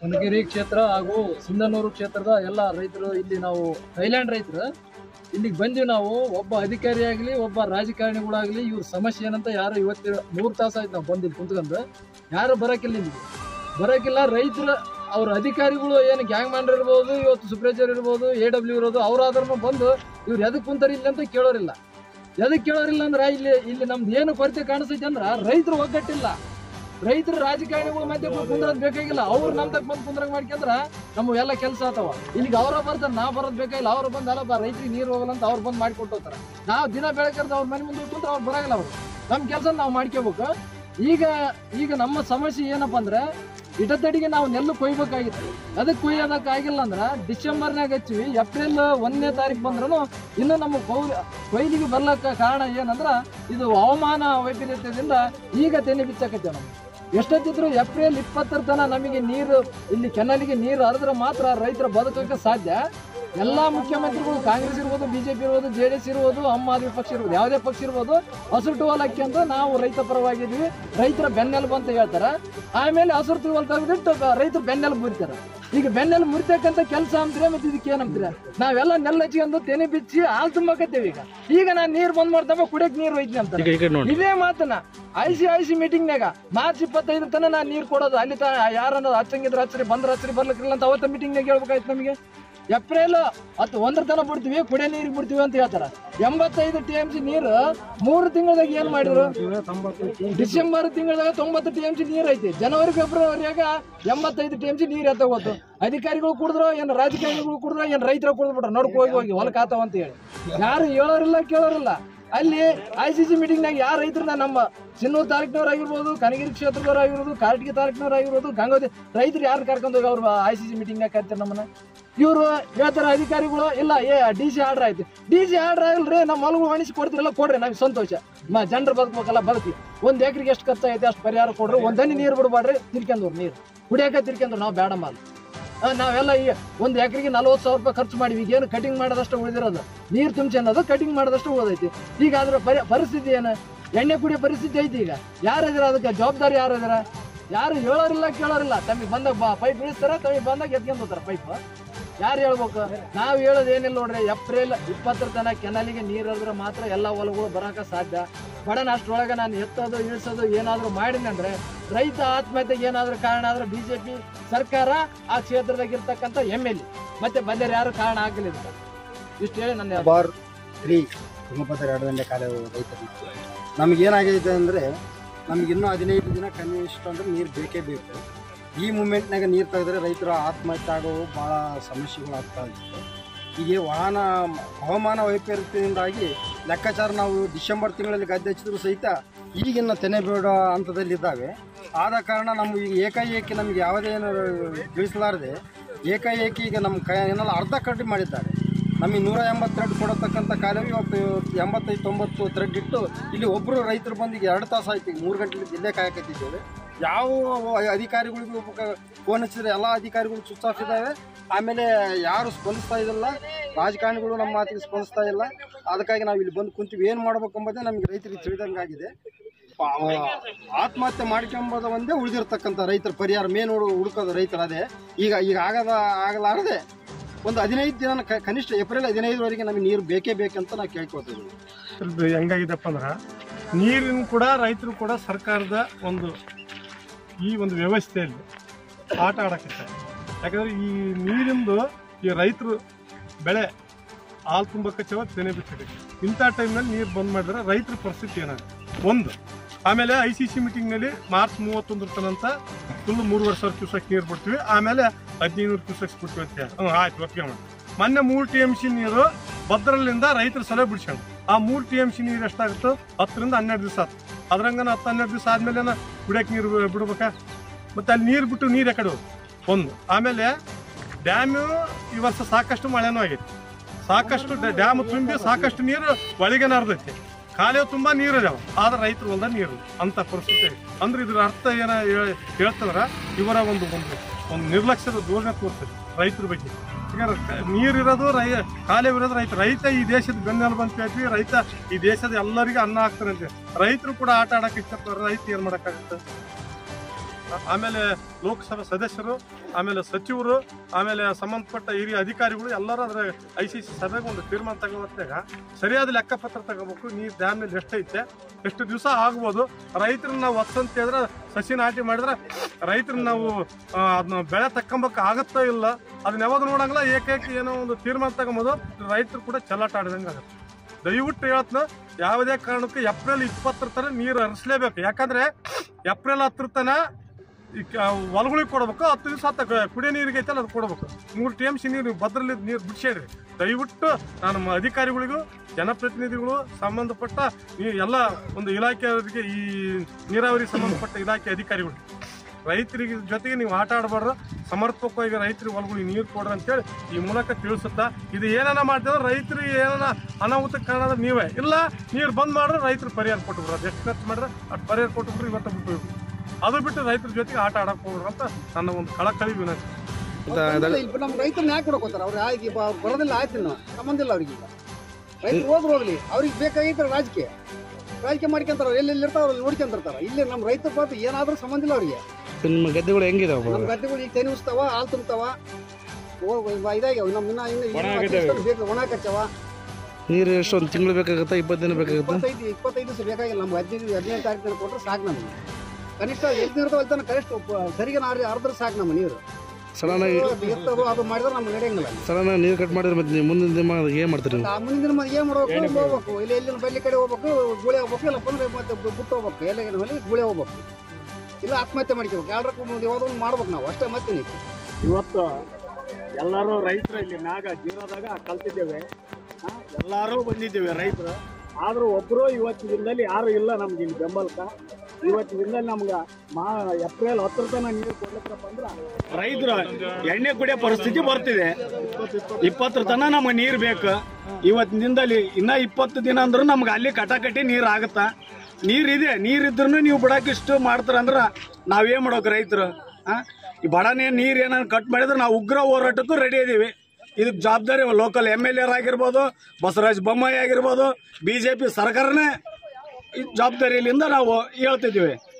ಕನಗಿರಿ ಕ್ಷೇತ್ರ ಹಾಗೂ ಸಿಂಧನೂರು ಕ್ಷೇತ್ರದ ಎಲ್ಲ ರೈತರು ಇಲ್ಲಿ ನಾವು ಥೈಲ್ಯಾಂಡ್ ರೈತರು ಇಲ್ಲಿಗೆ ಬಂದಿವಿ ನಾವು ಒಬ್ಬ ಅಧಿಕಾರಿ ಆಗಲಿ ಒಬ್ಬ ರಾಜಕಾರಣಿಗಳಾಗಲಿ ಇವ್ರ ಸಮಸ್ಯೆ ಏನಂತ ಯಾರು ಇವತ್ತು ಮೂರು ತಾಸು ಆಯ್ತು ನಾವು ಬಂದಿಲ್ಲಿ ಕುಂತ್ಕೊಂಡು ಯಾರು ಬರೋಕ್ಕಿಲ್ಲ ಇಲ್ಲಿಗೆ ಬರೋಕ್ಕಿಲ್ಲ ರೈತರ ಅವ್ರ ಅಧಿಕಾರಿಗಳು ಏನು ಗ್ಯಾಂಗ್ ಮ್ಯಾನ್ರ್ ಇರ್ಬೋದು ಇವತ್ತು ಸೂಪರ್ವೈಸರ್ ಇರ್ಬೋದು ಎ ಡಬ್ಲ್ಯೂ ಇರೋದು ಅವರಾದ್ರೂ ಬಂದು ಇವ್ರು ಎದಕ್ಕೆ ಕುಂತಾರೆ ಇಲ್ಲಿ ಅಂತ ಕೇಳೋರಿಲ್ಲ ಎದಕ್ಕೆ ಕೇಳೋರಿಲ್ಲ ಅಂದ್ರೆ ಇಲ್ಲಿ ಇಲ್ಲಿ ನಮ್ದು ಏನು ಕೊರತೆ ಕಾಣಿಸ್ತೈತೆ ಅಂದ್ರೆ ರೈತರು ಒಗ್ಗಟ್ಟಿಲ್ಲ ರೈತರು ರಾಜಕಾರಣಿಗಳ ಮಧ್ಯೆ ಬಂದು ಕುಂದ್ರದ್ ಬೇಕಾಗಿಲ್ಲ ಅವ್ರು ನಮ್ ತಕ್ಕ ಬಂದು ಕುಂದ್ರಂಗ್ ಮಾಡ್ಕೊಂಡ್ರ ನಮ್ಮ ಎಲ್ಲ ಕೆಲಸ ಆತವ ಇಲ್ಲಿಗೆ ಅವ್ರ ಬರ್ತಾರೆ ನಾ ಬರೋದ್ ಬೇಕಾಗಿಲ್ಲ ಅವ್ರು ಬಂದು ಅಲ್ಲ ಬಾ ರೈತರಿಗೆ ನೀರು ಹೋಗಲ್ಲ ಅಂತ ಅವ್ರು ಬಂದು ಮಾಡ್ಕೊಟ್ಟು ಹೋಗ್ತಾರೆ ನಾವು ದಿನ ಬೆಳಕರ್ದ ಅವ್ರ ಮನೆ ಮುಂದೆ ಕುಂತ್ರೆ ಅವ್ರು ಬರಂಗಿಲ್ಲ ಅವ್ರು ನಮ್ಮ ಕೆಲಸ ನಾವು ಮಾಡ್ಕೋಬೇಕು ಈಗ ಈಗ ನಮ್ಮ ಸಮಸ್ಯೆ ಏನಪ್ಪಾ ಅಂದ್ರೆ ಇಟತಡಿಗೆ ನಾವು ನೆಲ್ಲು ಕೊಯ್ಬೇಕಾಗಿತ್ತು ಅದಕ್ಕೆ ಕೊಯ್ಯೋದಕ್ಕೆ ಆಗಿಲ್ಲ ಅಂದ್ರೆ ಡಿಸೆಂಬರ್ನಾಗ ಹಚ್ಚಿವಿ ಏಪ್ರಿಲ್ ಒಂದನೇ ತಾರೀಕು ಬಂದ್ರೂ ಇನ್ನು ನಮ್ಮ ಕೊಯ್ ಕೊಯ್ಲಿಗೆ ಬರ್ಲಕ್ಕ ಕಾರಣ ಏನಂದ್ರ ಇದು ಹವಾಮಾನ ವೈಪರೀತ್ಯದಿಂದ ಈಗ ತೆನೆ ಬಿಚ್ಚಕತ್ತೇವೆ ನಾವು ಎಷ್ಟೊತ್ತಿದ್ರು ಏಪ್ರಿಲ್ ಇಪ್ಪತ್ತರ ತನ ನಮಗೆ ನೀರು ಇಲ್ಲಿ ಕೆನಲಿಗೆ ನೀರು ಹರಿದ್ರೆ ಮಾತ್ರ ರೈತರ ಬದುಕಕ್ಕೆ ಸಾಧ್ಯ ಎಲ್ಲಾ ಮುಖ್ಯಮಂತ್ರಿಗಳು ಕಾಂಗ್ರೆಸ್ ಇರ್ಬೋದು ಬಿಜೆಪಿ ಇರ್ಬೋದು ಜೆ ಡಿ ಎಸ್ ಇರ್ಬೋದು ಆಮ್ ಆದ್ಮಿ ಪಕ್ಷ ಇರ್ಬೋದು ಯಾವುದೇ ಪಕ್ಷ ಇರ್ಬೋದು ಹಸಿರು ಟುವಲ್ ಅಂತ ನಾವು ರೈತ ಪರವಾಗಿದ್ವಿ ರೈತರ ಬೆನ್ನೆಲುಬು ಅಂತ ಹೇಳ್ತಾರೆ ಆಮೇಲೆ ಹಸಿರು ಟುವಲ್ ತೆಗೆದಿಟ್ಟು ರೈತರು ಬೆನ್ನೆಲುಬು ಮುರಿತಾರೆ ಈಗ ಬೆನ್ನೆಲು ಮುರಿತಕ್ಕಂಥ ಕೆಲಸ ಅಂತೀರ ಮತ್ತೆ ಇದಕ್ಕೆ ಏನಂತೀರ ನಾವೆಲ್ಲ ನೆಲ್ಲ ಹಚ್ಕೊಂಡು ತೆನೆ ಬಿಚ್ಚಿ ಹಾಲು ತುಂಬಕತ್ತೇವೆ ಈಗ ಈಗ ನಾನು ನೀರು ಬಂದ್ ಮಾಡ್ತಪ್ಪ ಕುಡಿಯಕ್ ನೀರು ಹೋಯ್ತೀನಿ ಅಂತ ಈಗ ಈಗ ನೋಡಿ ಇದೇ ಮಾತನ್ನ ಐ ಸಿ ಐ ಸಿ ಮೀಟಿಂಗ್ನಾಗ ಮಾರ್ಚ್ ಇಪ್ಪತ್ತೈದರ ತನ ನಾನು ನೀರು ಕೊಡೋದು ಅಲ್ಲಿ ತ ಯಾರನ್ನ ಹಚ್ಚಂಗಿದ್ರೆ ಹಚ್ಚರಿ ಬಂದ್ರೆ ಹಚ್ಚರಿ ಬರ್ಲಿಕ್ಕಿಲ್ಲ ಅಂತ ಅವತ್ತ ಮೀಟಿಂಗ್ನಾಗ ಹೇಳ್ಬೇಕಾಯ್ತು ನಮಗೆ ಏಪ್ರಿಲ್ ಹತ್ತು ಒಂದರ ತನ ಬಿಡ್ತೀವಿ ಕುಡಿಯೋ ನೀರಿಗೆ ಬಿಡ್ತೀವಿ ಅಂತ ಹೇಳ್ತಾರ ಎಂಬತ್ತೈದು ಟಿ ಎಂ ಸಿ ನೀರು ಮೂರು ತಿಂಗಳದಾಗ ಏನ್ ಮಾಡಿದ್ರು ಡಿಸೆಂಬರ್ ತಿಂಗಳದಾಗ ತೊಂಬತ್ತು ಟಿ ಎಂ ಸಿ ನೀರ್ ಐತಿ ಜನವರಿ ಫೆಬ್ರವರಿಯಾಗ ಎಂಬತ್ತೈದು ಟಿ ಎಂ ಸಿ ನೀರ್ ಎತ್ತಗೋತು ಅಧಿಕಾರಿಗಳು ಕುಡಿದ್ರು ಏನ್ ರಾಜಕಾರಣಿಗಳು ಕುಡಿದ್ರು ಏನ್ ರೈತರ ಕುಡಿದ್ಬಿಟ್ರು ನಡ್ಕೊ ಹೋಗಿ ಹೋಗಿ ಹೊಲಕ್ಕೆ ಆತಾವ ಅಂತ ಹೇಳಿ ಯಾರು ಹೇಳೋರಿಲ್ಲ ಕೇಳೋರಿಲ್ಲ ಅಲ್ಲಿ ಐ ಸಿ ಸಿ ಮೀಟಿಂಗ್ನಾಗ ಯಾರು ರೈತರನ್ನ ನಮ್ಮ ಸಿನ್ನೂರು ತಾಲೂಕಿನವ್ರು ಆಗಿರ್ಬೋದು ಕನಗಿರಿ ಕ್ಷೇತ್ರದವ್ರು ಆಗಿರ್ಬೋದು ಕಾರಟಗಿ ತಾಲೂಕಿನವ್ರು ಆಗಿರ್ಬೋದು ಗಂಗೋದಿ ರೈತರು ಯಾರು ಕರ್ಕೊಂಡು ಹೋಗಿ ಅವ್ರು ಐ ಸಿ ಸಿ ಮೀಟಿಂಗ್ನಾಗ ಕರ್ತಾರೆ ನಮ್ಮನ್ನ ಇವರು ಹೇಳ್ತಾರೆ ಅಧಿಕಾರಿಗಳು ಇಲ್ಲ ಏ ಡಿ ಸಿ ಆರ್ಡರ್ ಆಯ್ತು ಡಿ ಸಿ ಆರ್ಡರ್ ಆಗಿಲ್ರಿ ನಮ್ಮ ಹೊಲಗಳು ಒಣಿಸಿ ಕೊಡ್ತಿರಲ್ಲ ಕೊಡ್ರಿ ನಮ್ಗೆ ಸಂತೋಷ ಮ ಜನರು ಬದುಕ್ಬೇಕಲ್ಲ ಬದುಕಿ ಒಂದ್ ಎಕರೆಗೆ ಎಷ್ಟು ಖರ್ಚಾಗೈತೆ ಅಷ್ಟು ಪರಿಹಾರ ಕೊಡ್ರಿ ಒಂದ್ ಹನಿ ನೀರು ಬಿಡಬಾಡ್ರಿ ತಿರ್ಕೊಂಡ್ರು ನೀರು ಕುಡಿಯಾಕ ತಿರ್ಕೊಂಡ್ರು ನಾವು ಬೇಡ ಮಾಲ್ ಆ, ನಾವೆಲ್ಲ ಈ ಒಂದು ಎಕರೆಗೆ ನಲ್ವತ್ತು ಸಾವಿರ ರೂಪಾಯಿ ಖರ್ಚು ಮಾಡಿವಿ ಈಗ ಏನು ಕಟಿಂಗ್ ಮಾಡೋದಷ್ಟು ಉಳಿದಿರೋದು ನೀರು ತುಂಬಿಸಿ ಅನ್ನೋದು ಕಟಿಂಗ್ ಮಾಡೋದಷ್ಟು ಉಳಿದೈತಿ ಈಗ ಅದ್ರ ಪರಿ ಪರಿಸ್ಥಿತಿ ಏನು ಎಣ್ಣೆ ಕುಡಿಯೋ ಪರಿಸ್ಥಿತಿ ಐತಿ ಈಗ ಯಾರಿದಾರ ಅದಕ್ಕೆ ಜವಾಬ್ದಾರಿ ಯಾರು ಇದಾರ ಯಾರು ಹೇಳೋರಿಲ್ಲ ಕೇಳೋರಿಲ್ಲ ತಮಗೆ ಬಂದಾಗ ಬಾ ಪೈಪ್ ಇಳಿಸ್ತಾರ ತಮಗೆ ಬಂದಾಗ ಎತ್ಕೊಂಡ್ ಹೋಗ್ತಾರ ಪೈಪ್ ಯಾರು ಹೇಳ್ಬೇಕು ನಾವು ಹೇಳೋದು ಏನಿಲ್ಲ ನೋಡ್ರಿ ಏಪ್ರಿಲ್ ಇಪ್ಪತ್ತರ ತನಕ ಕೆನಲಿಗೆ ನೀರು ಹರಿದ್ರೆ ಮಾತ್ರ ಎಲ್ಲ ಹೊಲಗಳು ಬರೋಕೆ ಸಾಧ್ಯ ಬಡನ ಅಷ್ಟ್ರೊಳಗೆ ನಾನು ಎತ್ತೋದು ಇಳಿಸೋದು ಏನಾದರೂ ಮಾಡಿದೆ ಅಂದ್ರೆ ರೈತ ಆತ್ಮಹತ್ಯೆಗೆ ಏನಾದರೂ ಕಾರಣ ಆದ್ರೆ ಬಿ ಜೆ ಪಿ ಸರ್ಕಾರ ಆ ಕ್ಷೇತ್ರದಾಗ ಇರ್ತಕ್ಕಂಥ ಎಮ್ ಎಲ್ ಎ ಮತ್ತೆ ಬಂದರೆ ಯಾರು ಕಾರಣ ಆಗಲಿಲ್ಲ ಇಷ್ಟು ಹೇಳಿ ನನ್ನ ಬಾರ್ ತ್ರೀ ತುಂಗಭದ್ರ ಎರಡದಂಡೆ ಕಾಲ ರೈತರು ನಮಗೇನಾಗಿದೆ ಅಂದರೆ ನಮ್ಗೆ ಇನ್ನೂ ಹದಿನೈದು ದಿನ ಕನಿಷ್ಠ ಅಂದ್ರೆ ನೀರು ಬೇಕೇ ಬೇಕು ಈ ಮೂಮೆಂಟ್ನಾಗ ನೀರು ತೆಗೆದ್ರೆ ರೈತರು ಆತ್ಮಹತ್ಯೆ ಆಗೋ ಭಾಳ ಸಮಸ್ಯೆಗಳು ಆಗ್ತಾ ಇತ್ತು ಈಗ ವಾಹನ ಹವಾಮಾನ ವೈಪರೀತ್ಯದಿಂದಾಗಿ ಲೆಕ್ಕಾಚಾರ ನಾವು ಡಿಸೆಂಬರ್ ತಿಂಗಳಲ್ಲಿ ಗದ್ದೆ ಹಚ್ಚಿದ್ರು ಸಹಿತ ಈಗಿನ ತೆನೆ ಬೀಳೋ ಹಂತದಲ್ಲಿದ್ದಾವೆ ಆದ ಕಾರಣ ನಮ್ಮ ಈಗ ಏಕಾಏಕಿ ನಮಗೆ ಯಾವುದೇ ತಿಳಿಸಲಾರದೆ ಏಕಾಏಕಿ ಈಗ ನಮ್ಮ ಕೈ ಏನೆಲ್ಲ ಅರ್ಧ ಕಡ್ಡಿ ಮಾಡಿದ್ದಾರೆ ನಮಗೆ ನೂರ ಎಂಬತ್ತು ಥ್ರೆಡ್ ಕೊಡತಕ್ಕಂಥ ಕಾಲವೇ ಇವತ್ತು ಎಂಬತ್ತೈದು ತೊಂಬತ್ತು ಥ್ರೆಡ್ ಇಟ್ಟು ಇಲ್ಲಿ ಒಬ್ಬರು ರೈತರು ಬಂದು ಈಗ ಎರಡು ತಾಸು ಆಯ್ತು ಈಗ ಮೂರು ಗಂಟೆಲಿ ಇಲ್ಲೇ ಕಾಯಕತ್ತಿದ್ದೇವೆ ಯಾವ ಅಧಿಕಾರಿಗಳಿಗೂ ಫೋನ್ ಹಚ್ಚಿದ್ರೆ ಎಲ್ಲ ಅಧಿಕಾರಿಗಳು ಸ್ವಿಚ್ ಆಫ್ ಇದ್ದಾವೆ ಆಮೇಲೆ ಯಾರು ಸ್ಪಂದಿಸ್ತಾ ಇದ್ದಿಲ್ಲ ರಾಜಕಾರಣಿಗಳು ನಮ್ಮ ಮಾತಿಗೆ ಸ್ಪಂದಿಸ್ತಾ ಇಲ್ಲ ಅದಕ್ಕಾಗಿ ನಾವು ಇಲ್ಲಿ ಬಂದು ಕುಂತೀವಿ ಏನು ಮಾಡ್ಬೇಕು ಎಂಬುದೇ ನಮಗೆ ರೈತರಿಗೆ ತಿಳಿದಂಗಾಗಿದೆ ಆ- ಆತ್ಮಹತ್ಯೆ ಮಾಡ್ಕೊಂಬೋದ ಒಂದೇ ಉಳಿದಿರ್ತಕ್ಕಂಥ ರೈತರ ಪರಿಹಾರ ಮೇನ್ ಹುಡುಕೋದು ರೈತರು ಅದೇ ಈಗ ಈಗ ಆಗದ ಆಗಲಾರದೆ ಒಂದು ಹದಿನೈದು ದಿನ ಕ- ಕನಿಷ್ಠ ಏಪ್ರಿಲ್ ಹದಿನೈದರವರೆಗೆ ನಮಗೆ ನೀರು ಬೇಕೇ ಬೇಕಂತ ನಾವು ಕೇಳ್ಕೊತೀವಿ ಇದ್ರದ್ದು ಹೆಂಗಾಗಿದೆಪ್ಪ ಅಂದ್ರೆ ನೀರಿನ ಕೂಡ ರೈತರು ಕೂಡ ಸರ್ಕಾರದ ಒಂದು ಈ ಒಂದು ವ್ಯವಸ್ಥೆಯಲ್ಲಿ ಆಟ ಆಡಕತ್ತಾರೆ ಯಾಕಂದ್ರೆ ಈ ನೀರಿಂದು ಈ ರೈತರು ಬೆಳೆ ಹಾಲು ತುಂಬಕ್ಕೆ ಚವ ತೆನೆ ಬಿಚ್ಚಿದೆ ಇಂಥ ಟೈಮ್ನಲ್ಲಿ ನೀರು ಬಂದ್ ಮಾಡಿದ್ರೆ ರೈತರ ಪರಿಸ್ಥಿತಿ ಏನಾಗುತ್ತೆ ಒಂದು ಆಮೇಲೆ ಐ ಸಿ ಸಿ ಮೀಟಿಂಗ್ನಲ್ಲಿ ಮಾರ್ಚ್ ಮೂವತ್ತೊಂದರ ತನಕ ಫುಲ್ ಮೂರುವರೆ ಸಾವಿರ ಕ್ಯೂಸೆಕ್ ನೀರು ಬಿಡ್ತೀವಿ ಆಮೇಲೆ ಹದಿನೈದು ಕ್ಯೂಸೆಕ್ಸ್ ಬಿಡ್ತೀವಿ ಅಂತ ಹೇಳಿ. ಹ್ಞೂ ಆಯ್ತು ಒಪ್ಪಿಗೆ ಮಾಡಿ ಮೊನ್ನೆ ಮೂರು ಟಿ ಎಮ್ ಸಿ ನೀರು ಭದ್ರಲ್ಲಿಂದ ರೈತರ ಸಲಹೆ ಬಿಡ್ಸ್ಕೊಂಡು ಆ ಮೂರು ಟಿ ಎಮ್ ಸಿ ನೀರು ಎಷ್ಟಾಗುತ್ತೋ ಹತ್ತರಿಂದ ಹನ್ನೆರಡು ದಿವಸ ಆಯ್ತು ಅದ್ರಂಗನ ಹತ್ತು ಹನ್ನೆರಡು ದಿವಸ ಆದ್ಮೇಲೆ ಕುಡಿಯಕ್ಕೆ ನೀರು ಬಿಡ್ಬೇಕಾ ಮತ್ತೆ ಅಲ್ಲಿ ನೀರು ಬಿಟ್ಟು ನೀರು ಯಾಕಡೆ ಹೋಗ್ತು? ಒಂದು ಆಮೇಲೆ ಡ್ಯಾಮು ಈ ವರ್ಷ ಸಾಕಷ್ಟು ಮಳೆನೂ ಆಗೈತಿ ಸಾಕಷ್ಟು ಡ್ಯಾಮ್ ತುಂಬಿ ಸಾಕಷ್ಟು ನೀರು ಒಳಗೆ ಹರಿದೈತಿ ಕಾಲುವೆ ತುಂಬಾ ನೀರು ಇದಾವ ಆದ್ರೆ ರೈತರು ಹೊಲ್ದ ನೀರು ಅಂತ ಪರಿಸ್ಥಿತಿ ಐತಿ. ಅಂದ್ರೆ ಇದ್ರ ಅರ್ಥ ಏನ ಹೇಳ್- ಹೇಳ್ತಂದ್ರ ಇವರ ಒಂದು ಒಂದು ಒಂದು ನಿರ್ಲಕ್ಷ್ಯದ ಧೋರಣೆ ತೋರ್ತದೆ ರೈತರ ಬಗ್ಗೆ ಈಗ ನೀರಿರೋದು ರೈ ಕಾಲುವೆ ಇರೋದು ರೈತ ರೈತ ಈ ದೇಶದ ಬೆನ್ನೆಲುಬು ಅಂತ ಹೇಳ್ತೀವಿ ರೈತ ಈ ದೇಶದ ಎಲ್ಲರಿಗೂ ಅನ್ನ ಹಾಕ್ತಾನೆ ಅಂತ ರೈತರು ಕೂಡ ಆಟ ಆಡಕ್ಕೆ ಇಷ್ಟಪಡ್ತಾರೆ ರೈತ ಏನ್ ಮಾಡಕ್ಕಾಗತ್ತೆ ಆಮೇಲೆ ಲೋಕಸಭಾ ಸದಸ್ಯರು ಆಮೇಲೆ ಸಚಿವರು ಆಮೇಲೆ ಸಂಬಂಧಪಟ್ಟ ಹಿರಿಯ ಅಧಿಕಾರಿಗಳು ಎಲ್ಲರೂ ಅದ್ರ ಐ ಸಿ ಸಿ ಸಭೆಗೆ ಒಂದು ತೀರ್ಮಾನ ತಗೋತ್ತಾಗ ಸರಿಯಾದ ಲೆಕ್ಕಪತ್ರ ತಗೋಬೇಕು ನೀರು ಡ್ಯಾಮ್ ಮೇಲೆ ಎಷ್ಟೈತೆ ಎಷ್ಟು ದಿವಸ ಆಗ್ಬೋದು ರೈತರನ್ನ ನಾವು ಒತ್ತಂತ ಹೇಳಿದ್ರೆ ಸಸಿ ನಾಟಿ ಮಾಡಿದ್ರೆ ರೈತರನ್ನ ನಾವು ಅದನ್ನ ಬೆಳೆ ತಕ್ಕೊಂಬಕ್ಕೆ ಆಗತ್ತೋ ಇಲ್ಲ ಅದನ್ನ ಯಾವಾಗ ನೋಡಂಗಿಲ್ಲ ಏಕೈಕ ಏನೋ ಒಂದು ತೀರ್ಮಾನ ತಗೊಂಬೋದು ರೈತರು ಕೂಡ ಚೆಲ್ಲಾಟ ಆಡಿದಂಗೆ ಆಗುತ್ತೆ ದಯವಿಟ್ಟು ಹೇಳ್ತನ ಯಾವುದೇ ಕಾರಣಕ್ಕೂ ಏಪ್ರಿಲ್ ಇಪ್ಪತ್ತರ ತನಕ ನೀರು ಹರಿಸ್ಲೇಬೇಕು ಯಾಕಂದ್ರೆ ಏಪ್ರಿಲ್ ಹತ್ತರ ತನ ಈ ಕ- ಹೊಲಗಳಿಗೆ ಕೊಡ್ಬೇಕು ಹತ್ತು ದಿವಸ ಹತ್ತ ಕುಡಿಯೋ ನೀರಿಗೆ ಐತಲ್ಲ ಅದು ಕೊಡ್ಬೇಕು ಮೂರು ಟಿ ಎಮ್ ಸಿ ನೀರು ಭದ್ರಲ್ಲಿ ನೀರು ಬಿಡ್ಸೇಡ್ರಿ ದಯವಿಟ್ಟು ನಾನು ನಮ್ಮ ಅಧಿಕಾರಿಗಳಿಗೂ ಜನಪ್ರತಿನಿಧಿಗಳು ಸಂಬಂಧಪಟ್ಟ ಈ ಎಲ್ಲ ಒಂದು ಇಲಾಖೆಯವರಿಗೆ ಈ ನೀರಾವರಿ ಸಂಬಂಧಪಟ್ಟ ಇಲಾಖೆ ಅಧಿಕಾರಿಗಳು ರೈತರಿಗೆ ಜೊತೆಗೆ ನೀವು ಆಟ ಆಡಬಾರ್ದು ಸಮರ್ಪಕವಾಗಿ ರೈತರಿಗೆ ಹೊಲಗಳಿಗೆ ನೀರು ಕೊಡ್ರಿ ಅಂತೇಳಿ ಈ ಮೂಲಕ ತಿಳಿಸುತ್ತಾ ಇದು ಏನಾನ ಮಾಡ್ತಿದ್ರೆ ರೈತರಿಗೆ ಏನಾನ ಅನಾಹುತ ಕಾರಣ ನೀವೇ ಇಲ್ಲ ನೀರು ಬಂದ್ ಮಾಡಿದ್ರೆ ರೈತರು ಪರಿಹಾರ ಕೊಟ್ಟು ಅದು ಎಷ್ಟು ಖರ್ಚು ಮಾಡಿದ್ರೆ ಅಷ್ಟು ಪರಿಹಾರ ಕೊಟ್ಟು ಬಿಡ್ರಿ ಇವತ್ತು ಬಿಟ್ಟು ಹೋಗ್ಬಿಡ್ರಿ. ಅದು ಬಿಟ್ಟು ರೈತರ ಜೊತೆಗೆ ಆಟ ಆಡಕ್ ಹೋಗ್ರಿ ಅಂತ ನನ್ನ ಒಂದು ಕಳಕಳಿ ವಿನಂತಿ ಇಲ್ಲಿ ನಮ್ಮ ರೈತರನ್ನ ಯಾಕೆ ಕೊಡಕೋತಾರ ಅವ್ರು ಆಗಿ ಅವ್ರು ಬರೋದಿಲ್ಲ ಆಯ್ತು ಇನ್ನು ಸಂಬಂಧ ಇಲ್ಲ ಅವ್ರಿಗೆ ಈಗ ರೈತರು ಹೋದ್ರು ಹೋಗ್ಲಿ ಅವ್ರಿಗೆ ಬೇಕಾಗಿತ್ತು ರಾಜಕೀಯ ರಾಜಕೀಯ ಮಾಡ್ಕೊಂತಾರ ಎಲ್ಲೆಲ್ಲಿ ಇರ್ತಾವ ಅವ್ರಲ್ಲಿ ನೋಡ್ಕೊಂತಿರ್ತಾರ ಇಲ್ಲಿ ನಮ್ಮ ರೈತರ ಪಾಪ ಏನಾದ್ರೂ ಸಂಬಂಧ ಇಲ್ಲ ಅವ್ರಿಗೆ ನಿಮ್ಮ ಗದ್ದೆಗಳು ಹೆಂಗಿದಾವ ನಮ್ಮ ಗದ್ದೆಗಳು ಈಗ ತೆನಿ ಉಸ್ತಾವ ಹಾಲು ತುಂಬ್ತಾವ ಇದಾಗ್ಯಾವ ನಮ್ಮ ಇನ್ನ ಇನ್ನು ಒಣ ಇನ್ನು ಆಗಿದ್ದಾವೆ. ಹತ್ತು ದಿವ್ಸ ಬೇಕು ಒಣ ಕಚ್ಚವ ನೀರು ಎಷ್ಟು ಒಂದು ತಿಂಗಳು ಬೇಕಾಗುತ್ತಾ ಇಪ್ಪತ್ತು ದಿನ ಬೇಕಾಗುತ್ತಾ ಇಪ್ಪತ್ತೈದು ಇಪ್ಪತ್ತೈದು ದಿವಸ ಬೇಕಾಗಿಲ್ಲ ನಮ್ಗೆ ಹದಿನೈದು ಹದಿನೈದು ತಾರೀಕು ತನಕ ಕೊಟ್ರೆ ಸಾಕು ನಮಗೆ ಕನಿಷ್ಠ ಎಲ್ಲಿ ಇರ್ತಾವ ತನಕ ಕನಿಷ್ಠ ಒಬ್ಬ- ಸರಿಗೆ ನಾರಿ ಅರ್ಧರ್ ಸಾಕು ನಮ್ಮ ನೀರು ಸಡನ್ ಆಗಿ ಅದು ಎತ್ತದು ಅದು ಮಾಡಿದ್ರೆ ನಮ್ಗೆ ನಡೆಯಂಗಿಲ್ಲ ಸಡನ್ ಆಗಿ ನೀರು ಕಟ್ ಮಾಡಿದ್ರೆ ಮತ್ತೆ ನೀವು ಮುಂದಿನ ದಿನ ಏನು ಮಾಡ್ತೀರಿ ನೀವು ಆ ಮುಂದಿನ ದಿನ ಮತ್ತೆ ಏನ್ ಮಾಡ್ಬೇಕು ಹೋಗ್ಬೇಕು ಇಲ್ಲಿ ಎಲ್ಲಿನ ಬಲ್ಲಿ ಕಡೆ ಹೋಗ್ಬೇಕು ಗುಳೆ ಹೋಗ್ಬೇಕು ಇಲ್ಲಪ್ಪ ಅಂದ್ರೆ ಮತ್ತೆ ಬು- ಬಿಟ್ಟು ಹೋಗ್ಬೇಕು ಎಲ್ಲ ಹೊಲಿ ಗುಳೆ ಹೋಗ್ಬೇಕು ಇಲ್ಲ ಆತ್ಮಹತ್ಯೆ ಮಾಡ್ಕೋಬೇಕು ಎರಡಕ್ಕೂ ಮುಂದೆ ಯಾವ್ದೋ ಒಂದು ಮಾಡ್ಬೇಕು ನಾವು ಅಷ್ಟೇ ಮತ್ತೆ ನೀವು ಇವತ್ತು ಎಲ್ಲರೂ ರೈತರು ಇಲ್ಲಿ ಮ್ಯಾಗ ಜೀವನದಾಗ ಕಲ್ತಿದ್ದೇವೆ ಆ, ಎಲ್ಲರೂ ಬಂದಿದ್ದೇವೆ ರೈತರು ಆದ್ರೂ ಒಬ್ರು ಇವತ್ತಿನ ದಿನದಲ್ಲಿ ಯಾರು ಇಲ್ಲ ನಮ್ಗೆ ಇಲ್ಲಿ ಬೆಂಬಲಕ ಇವತ್ತಿನ ದಿನದಲ್ಲಿ ನಮ್ಗೆ ಮಾ ಏಪ್ರಿಲ್ ಹತ್ತರ ತನಕ ನೀರು ಕೊಡ್ಲಿಕ್ಕಪ್ಪ ಅಂದ್ರ ರೈತರು ಎಣ್ಣೆ ಕುಡಿಯೋ ಪರಿಸ್ಥಿತಿ ಬರ್ತಿದೆ ಇಪ್ಪತ್ತರ ತನಕ ನಮ್ಗೆ ನೀರು ಬೇಕು ಇವತ್ತಿನ ದಿನದಲ್ಲಿ ಇನ್ನ ಇಪ್ಪತ್ತು ದಿನ ಅಂದ್ರೂ ನಮ್ಗೆ ಅಲ್ಲಿ ಕಟಾಕಟಿ ನೀರು ಆಗುತ್ತಾ ನೀರಿದೆ ನೀರಿದ್ರು ನೀವು ಬಿಡಕ್ಕೆ ಇಷ್ಟು ಮಾಡ್ತಾರ ಅಂದ್ರ ನಾವೇನ್ ಮಾಡೋಕೆ ರೈತರು ಆ? ಈ ಬಡನೆ ನೀರು ಏನಾದ್ರು ಕಟ್ ಮಾಡಿದ್ರೆ ನಾವು ಉಗ್ರ ಹೋರಾಟಕ್ಕೂ ರೆಡಿ ಇದೀವಿ ಇದಕ್ಕೆ ಜವಾಬ್ದಾರಿ ಲೋಕಲ್ ಎಮ್ ಎಲ್ ಎರ್ ಆಗಿರ್ಬೋದು ಬಸವರಾಜ ಬೊಮ್ಮಾಯಿ ಆಗಿರ್ಬೋದು ಬಿಜೆಪಿ ಸರ್ಕಾರನೇ ಈ ಜವಾಬ್ದಾರಿಯಿಂದ ನಾವು ಹೇಳ್ತಿದ್ದೀವಿ